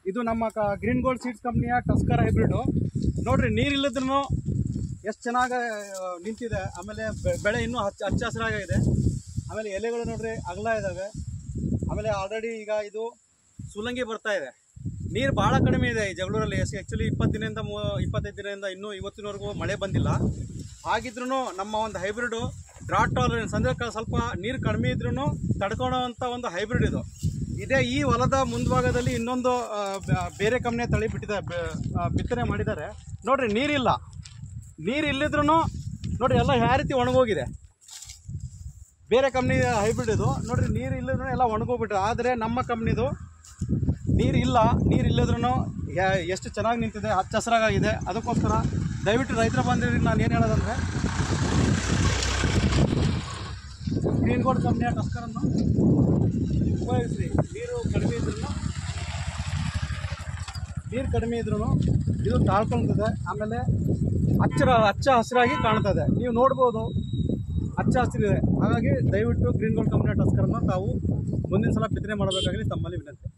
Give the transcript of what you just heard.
ಇದು ನಮ್ಮ green gold seeds ಕಂಪ್ನಿಯ ಟಸ್ಕರ್ ಹೈಬ್ರಿಡ್ ನೋಡ್ರಿ ನೀರಿಲ್ಲದ್ರೂ ಎಷ್ಟು ಚೆನ್ನಾಗಿ ನಿಂತಿದೆ ಆಮೇಲೆ ಬೆ- ಬೆಳೆ ಇನ್ನೂ ಹಚ್ಚ ಹಚ್ಚ ಹಸಿರಾಗಿದೆ ಆಮೇಲೆ ಎಲೆಗಳು ನೋಡ್ರಿ ಅಗಲ ಇದ್ದಾವೆ ಆಮೇಲೆ ಆಲ್ರೆಡಿ ಈಗ ಇದು ಸುಲಂಗಿ ಬರ್ತಾ ಇದೆ ನೀರು ಭಾಳ ಕಡಿಮೆ ಇದೆ ಈ ಜಗಳೂರಲ್ಲಿ ಎಸ್ ಆ್ಯಕ್ಚುಲಿ ಇಪ್ಪತ್ತು ದಿನದಿಂದ ಮೂ ಇಪ್ಪತ್ತೈದು ದಿನದಿಂದ ಇನ್ನೂ ಇವತ್ತಿನವರೆಗೂ ಮಳೆ ಬಂದಿಲ್ಲ ಹಾಗಿದ್ರೂ ನಮ್ಮ ಒಂದು ಹೈಬ್ರಿಡು ಡ್ರಾಟ್ ಟಾಲರೆನ್ಸ್ ಅಂದರೆ ಕ- ಸ್ವಲ್ಪ ನೀರು ಕಡಿಮೆ ಇದ್ರೂ ತಡ್ಕೊಳ್ಳೋವಂಥ ಒಂದು ಹೈಬ್ರಿಡ್ ಇದು ಇದೇ ಈ ಹೊಲದ ಮುಂಭಾಗದಲ್ಲಿ ಇನ್ನೊಂದು ಆ, ಬ- ಬೇರೆ ಕಂಪ್ನಿಯ ತಳಿ ಬಿಟ್ಟಿದೆ ಬ- ಆ, ಬಿತ್ತನೆ ಮಾಡಿದ್ದಾರೆ ನೋಡ್ರಿ ನೀರಿಲ್ಲ ನೀರು ಇಲ್ಲಿದ್ರೂ ನೋಡ್ರಿ ಎಲ್ಲ ಯಾವ ರೀತಿ ಒಣಗೋಗಿದೆ ಬೇರೆ ಕಂಪ್ನಿ ಹೈಬ್ರಿಡ್ ಇದು ನೋಡ್ರಿ ನೀರು ಇಲ್ಲದ್ರೂ ಎಲ್ಲ ಒಣಗೋಗ್ಬಿಟ್ರೆ ಆದರೆ ನಮ್ಮ ಕಂಪ್ನಿದು ನೀರು ಇಲ್ಲ ನೀರು ಇಲ್ಲದ್ರೂ ಎಷ್ಟು ಚೆನ್ನಾಗಿ ನಿಂತಿದೆ ಹಚ್ಚ ಹಸಿರಾಗಿದೆ ಅದಕ್ಕೋಸ್ಕರ ದಯವಿಟ್ಟು ರೈತರ ಬಂದಿರಿಗೆ ನಾನು ಏನು ಹೇಳೋದಂದ್ರೆ ಗ್ರೀನ್ ಗೋಲ್ಡ್ ಕಂಪ್ನಿಯ ಟಸ್ಕರನ್ನು ಉಪಯೋಗಿಸಿ ನೀರು ಕಡಿಮೆ ಇದ್ರೂ ನೀರು ಕಡಿಮೆ ಇದ್ರೂ ಇದು ತಾಳ್ಕೊಳ್ತದೆ ಆಮೇಲೆ ಹಚ್ಚರ ಹಚ್ಚ ಹಸಿರಾಗಿ ಕಾಣ್ತದೆ ನೀವು ನೋಡ್ಬೋದು ಹಚ್ಚ ಹಸಿರಿದೆ ಹಾಗಾಗಿ ದಯವಿಟ್ಟು ಗ್ರೀನ್ ಗೋಲ್ಡ್ ಕಂಪ್ನಿಯ ಟಸ್ಕರನ್ನು ತಾವು ಮುಂದಿನ ಸಲ ಬಿತ್ತನೆ ಮಾಡಬೇಕಾಗಲಿ ತಮ್ಮಲ್ಲಿ ವಿನಂತಿ